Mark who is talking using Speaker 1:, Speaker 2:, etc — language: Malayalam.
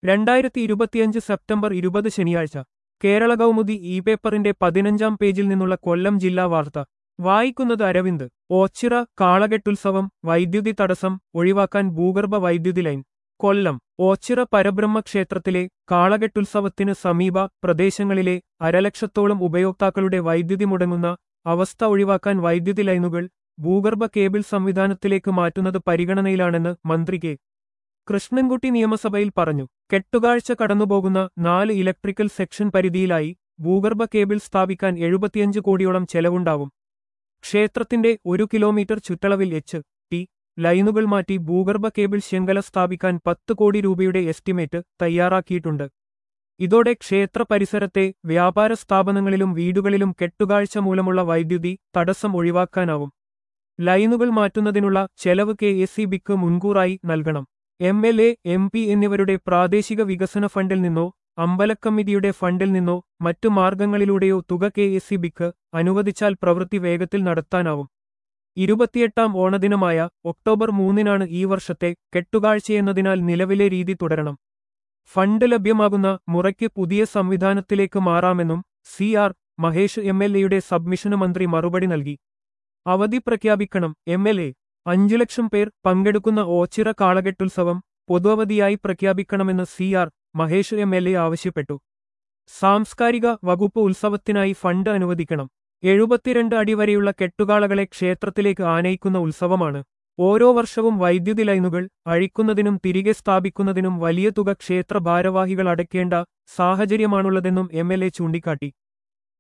Speaker 1: രണ്ടായിരത്തി ഇരുപത്തിയഞ്ച് സെപ്റ്റംബർ ഇരുപത് ശനിയാഴ്ച കേരള കൗമുദി ഇ പേപ്പറിന്റെ പതിനഞ്ചാം പേജിൽ നിന്നുള്ള കൊല്ലം ജില്ലാ വാർത്ത വായിക്കുന്നത് അരവിന്ദ് ഓച്ചിറ കാളകെട്ടുത്സവം വൈദ്യുതി തടസ്സം ഒഴിവാക്കാൻ ഭൂഗർഭ വൈദ്യുതി ലൈൻ കൊല്ലം ഓച്ചിറ പരബ്രഹ്മ ക്ഷേത്രത്തിലെ കാളകെട്ടുത്സവത്തിന് സമീപ പ്രദേശങ്ങളിലെ അരലക്ഷത്തോളം ഉപയോക്താക്കളുടെ വൈദ്യുതി മുടങ്ങുന്ന അവസ്ഥ ഒഴിവാക്കാൻ വൈദ്യുതി ലൈനുകൾ ഭൂഗർഭ കേബിൾ സംവിധാനത്തിലേക്ക് മാറ്റുന്നത് പരിഗണനയിലാണെന്ന് മന്ത്രി കെ കൃഷ്ണൻകുട്ടി നിയമസഭയിൽ പറഞ്ഞു കെട്ടുകാഴ്ച കടന്നുപോകുന്ന നാല് ഇലക്ട്രിക്കൽ സെക്ഷൻ പരിധിയിലായി ഭൂഗർഭ കേബിൾ സ്ഥാപിക്കാൻ എഴുപത്തിയഞ്ച് കോടിയോളം ചെലവുണ്ടാവും ക്ഷേത്രത്തിന്റെ ഒരു കിലോമീറ്റർ ചുറ്റളവിൽ എച്ച് ടി ലൈനുകൾ മാറ്റി ഭൂഗർഭ കേബിൾ ശൃംഖല സ്ഥാപിക്കാൻ പത്ത് കോടി രൂപയുടെ എസ്റ്റിമേറ്റ് തയ്യാറാക്കിയിട്ടുണ്ട് ഇതോടെ ക്ഷേത്ര പരിസരത്തെ വ്യാപാര സ്ഥാപനങ്ങളിലും വീടുകളിലും കെട്ടുകാഴ്ച മൂലമുള്ള വൈദ്യുതി തടസ്സം ഒഴിവാക്കാനാവും ലൈനുകൾ മാറ്റുന്നതിനുള്ള ചെലവ് കെ എസ് ഇ ബിക്ക് മുൻകൂറായി നൽകണം M L A M P എന്നിവരുടെ പ്രാദേശിക വികസന ഫണ്ടിൽ നിന്നോ അമ്പലക്കമ്മിറ്റിയുടെ ഫണ്ടിൽ നിന്നോ മറ്റു മാർഗങ്ങളിലൂടെയോ തുക കെ എസ് ഇ ബിക്ക് അനുവദിച്ചാൽ പ്രവൃത്തി വേഗത്തിൽ നടത്താനാവും ഇരുപത്തിയെട്ടാം ഓണദിനമായ ഒക്ടോബർ മൂന്നിനാണ് ഈ വർഷത്തെ കെട്ടുകാഴ്ചയെന്നതിനാൽ നിലവിലെ രീതി തുടരണം ഫണ്ട് ലഭ്യമാകുന്ന മുറയ്ക്ക് പുതിയ സംവിധാനത്തിലേക്ക് മാറാമെന്നും C R Mahesh M L എയുടെ സബ്മിഷന് മന്ത്രി മറുപടി നൽകി അവധി പ്രഖ്യാപിക്കണം എം എൽ എ അഞ്ചു ലക്ഷം പേർ പങ്കെടുക്കുന്ന ഓച്ചിറ കാളകെട്ടുത്സവം പൊതുവധിയായി പ്രഖ്യാപിക്കണമെന്ന് C R Mahesh M L A ആവശ്യപ്പെട്ടു സാംസ്കാരിക വകുപ്പ് ഉത്സവത്തിനായി ഫണ്ട് അനുവദിക്കണം എഴുപത്തിരണ്ട് അടി വരെയുള്ള കെട്ടുകാളകളെ ക്ഷേത്രത്തിലേക്ക് ആനയിക്കുന്ന ഉത്സവമാണ് ഓരോ വർഷവും വൈദ്യുതി ലൈനുകൾ അഴിക്കുന്നതിനും തിരികെ സ്ഥാപിക്കുന്നതിനും വലിയ തുക ക്ഷേത്ര ഭാരവാഹികൾ അടയ്ക്കേണ്ട സാഹചര്യമാണുള്ളതെന്നും എം എൽ എ ചൂണ്ടിക്കാട്ടി